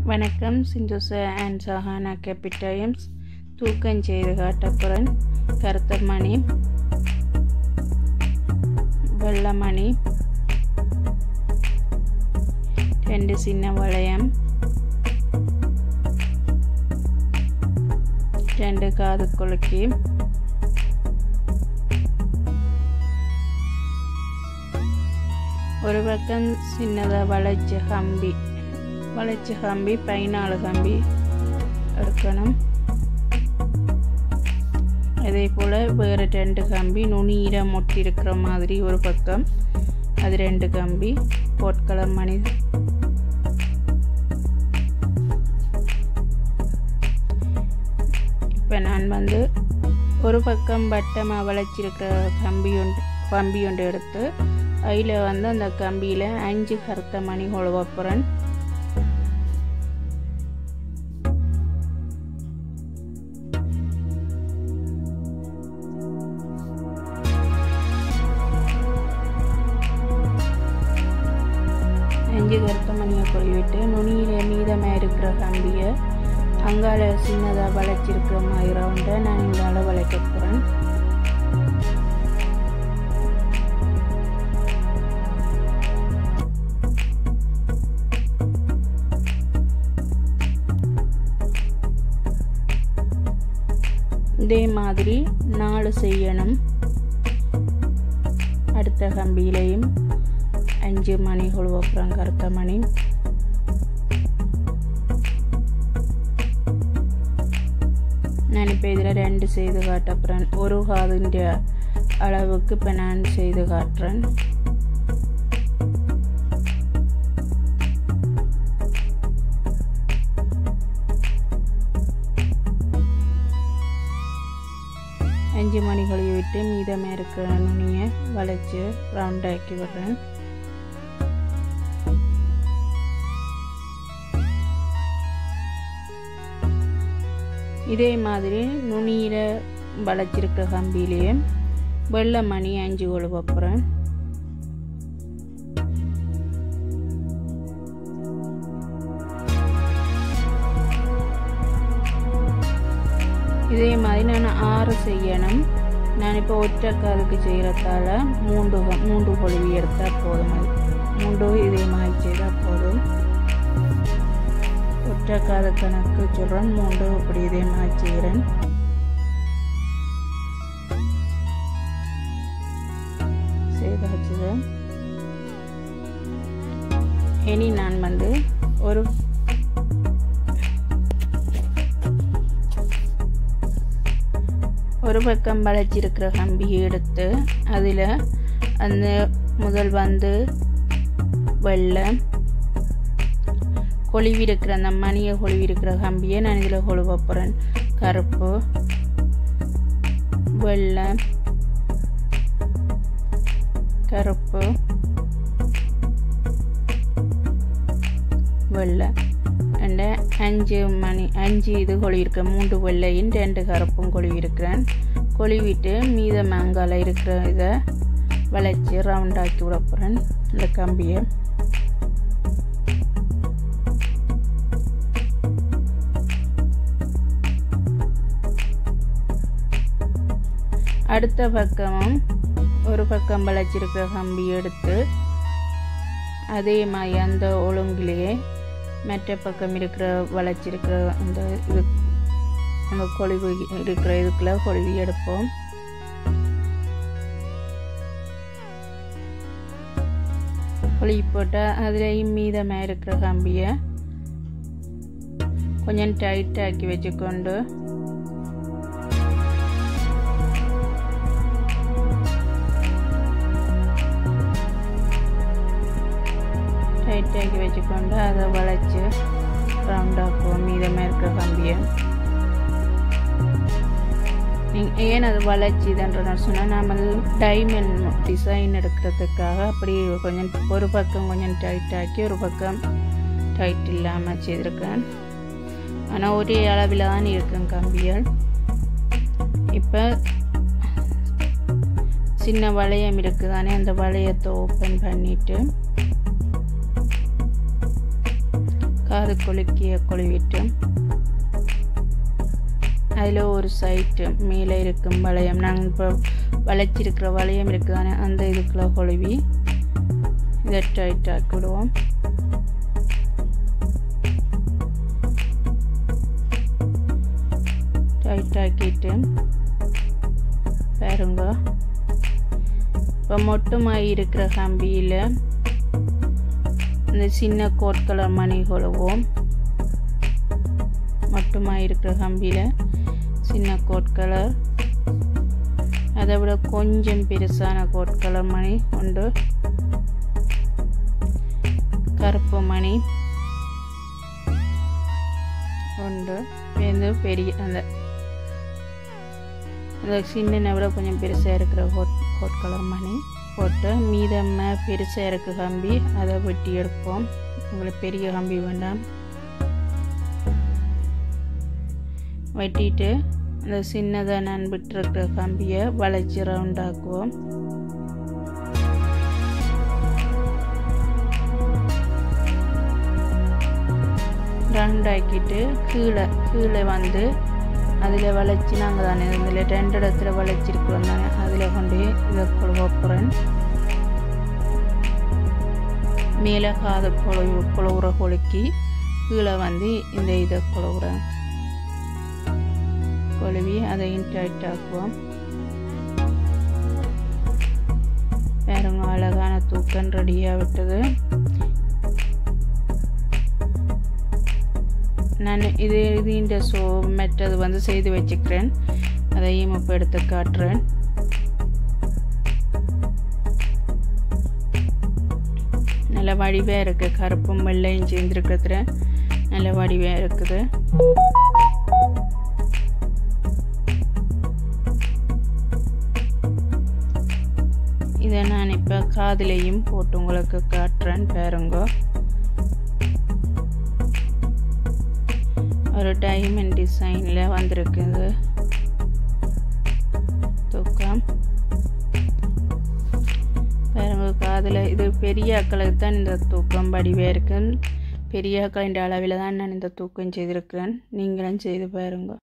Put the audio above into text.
வணக்கம் சிந்துச அண்ட் சஹானா கேபிட்டயம்ஸ் தூக்கம் செய்து காட்டப்புறன் கருத்த மணி வெள்ளமணி ரெண்டு சின்ன வளையம் ரெண்டு காது குலுக்கி ஒரு பக்கம் சின்னதாக வளைச்ச கம்பி வளைச்ச கம்பி பதினாலு கம்பி எடுக்கணும் அதே போல் வேறு ரெண்டு கம்பி நுனீரை மொட்டி இருக்கிற மாதிரி ஒரு பக்கம் அது ரெண்டு கம்பி பொற்களம் மணி இப்போ நான் வந்து ஒரு பக்கம் வட்டமாக வளைச்சிருக்கிற கம்பி ஒன்று கம்பி ஒன்று எடுத்து அதில் வந்து அந்த கம்பியில் அஞ்சு கருத்த மணி கொழுவப்புறன் அஞ்சு கருத்த மணியை கொழுவிட்டு நுனியில் மீதமாக இருக்கிற கம்பியை அங்கால சின்னதாக வளைச்சிருக்கிற மாதிரி ரவுண்டை நான் இங்கால வளைக்க போகிறேன் இதே மாதிரி நாலு செய்யணும் அடுத்த கம்பியிலையும் அஞ்சு மணி கொழுவப்புறம் கருத்த மணி நான் இப்போ இதில் ரெண்டு செய்து காட்டப்புறேன் ஒரு காதுன்ற அளவுக்கு இப்போ நான் செய்து காட்டுறேன் அஞ்சு மணி கழுவி விட்டு மீதமாக இருக்கிற நுனியை வளைச்சி ரவுண்டாக்கி விடுறேன் இதே மாதிரி நுனியில் வளைச்சிருக்கிற கம்பியிலேயே வெள்ளை மணி அஞ்சு கொழுவ போகிறேன் இதே மாதிரி நான் ஆறு செய்யணும் நான் இப்போ ஒற்றை காதுக்கு செய்கிறதால மூன்று மூன்று கொழுவி எடுத்தால் போதும் மூன்று இதே மாதிரி செய்தால் போதும் ஒற்றை காது கணக்கு சொல்கிறேன் மூன்று இப்படி இதே மாதிரி செய்கிறேன் செய்தாச்சுது இனி நான் வந்து ஒரு ஒரு பக்கம் வளைச்சிருக்கிற கம்பியை எடுத்து அதில் அந்த முதல் வந்து வெள்ளை கொழுவி இருக்கிற அந்த மணியை கொழுவி இருக்கிற கம்பியை நான் இதில் கொழுவ போகிறேன் கருப்பு வெள்ளை கருப்பு வெள்ளை ரெண்டு அஞ்சு மணி அஞ்சு இது கொழுவிருக்க மூன்று வெள்ளையும் ரெண்டு கருப்பும் கொழுவிருக்கிறேன் கொழுவிட்டு மீத மேங்கால இருக்கிற இதை வளைச்சி ரவுண்டாக்கி விட போகிறேன் இந்த கம்பியை அடுத்த பக்கமும் ஒரு பக்கம் வளைச்சிருக்கிற கம்பி எடுத்து அதே மாதிரி அந்த ஒழுங்கிலேயே மற்ற பக்கம் இருக்கிற வளைச்சிருக்கிற அந்த இது அந்த கொழுவி இருக்கிற இதுக்குள்ள கொழுவி எடுப்போம் கொழுவி போட்டால் அதுலேயும் மீதமாக இருக்கிற கம்பியை கொஞ்சம் டைட்டாக்கி வச்சுக்கொண்டு டைட்டாக்கி வச்சுக்கொண்டு அதை வளைச்சி ரவுண்டாக்குவோம் மீதமாக இருக்கிற கம்பியை ஏன் அது வளைச்சி இதுன்ற சொன்னால் நம்ம டைமண்ட் டிசைன் எடுக்கிறதுக்காக அப்படி கொஞ்சம் ஒரு பக்கம் கொஞ்சம் டைட்டாக்கி ஒரு பக்கம் டைட் இல்லாமல் செய்திருக்கேன் ஆனால் ஒரே அளவில் தான் இருக்கும் கம்பிகள் இப்போ சின்ன வளையம் இருக்குதானே அந்த வளையத்தை ஓப்பன் பண்ணிவிட்டு காது கொலுக்கிய கொழுவிட்டு அதில் ஒரு சைட்டு மேலே இருக்கும் வளையம் நாங்கள் இப்போ வளைச்சிருக்கிற வளையம் இருக்குதானே அந்த இதுக்குள்ள கொழுவி இதை டைட் ஆக்கி விடுவோம் டைட் ஆக்கிட்டு பாருங்க இப்போ மொட்டுமாய் இருக்கிற கம்பியில் இந்த சின்ன கோட் கலர் மணி கொழுவோம் மொட்டுமாய் இருக்கிற கம்பியில் சின்ன கோட் கலர் அதை விட கொஞ்சம் பெருசான கோட் கலர் மணி உண்டு கருப்பு மணி உண்டு இது பெரிய அந்த அந்த சின்ன விட கொஞ்சம் பெருசாக இருக்கிற கோட் கோட் கலர் மணி போட்டு மீதம்ம பெருசாக இருக்க கம்பி அதை வெட்டி எடுப்போம் உங்களுக்கு பெரிய கம்பி வேண்டாம் வெட்டிட்டு அந்த சின்னதாக நான் விட்டுருக்கிற கம்பியை வளைச்சி ரவுண்டாக்குவோம் ரவுண்ட் ஆக்கிட்டு கீழே கீழே வந்து அதில் வளைச்சி நாங்கள் தானே இதில் ரெண்டு இடத்துல வளைச்சிருக்கிறோம் தானே அதில் கொண்டு இதை கொழுவ போகிறேன் மேலே காதை கொழுவு கொழுவுற கொழுக்கி கீழே வந்து இந்த இதை கொழுவுறேன் கொழுவி அதையும் டைட் ஆக்குவோம் வேறுங்க அழகான தூக்கம் ரெடியாக விட்டது நான் இது இது இந்த ஸோ மெட்டது வந்து செய்து வச்சுக்கிறேன் அதையும் இப்போ எடுத்து காட்டுறேன் நல்ல வடிவாக இருக்குது கருப்பும் வெள்ளையும் சேர்ந்துருக்கிறதுல நல்ல வடிவாக இருக்குது இதை நான் இப்போ காதுலேயும் போட்டு உங்களுக்கு காட்டுறேன் பாருங்க ஒரு டைமண்ட் டிசைனில் வந்திருக்குது தூக்கம் பாருங்க காதில் இது பெரிய அக்களுக்கு தான் இந்த தூக்கம் வடிவாக இருக்கு பெரிய அக்களின் அளவில் தான் நான் இந்த தூக்கம் செய்திருக்கிறேன் நீங்களும் செய்து பாருங்க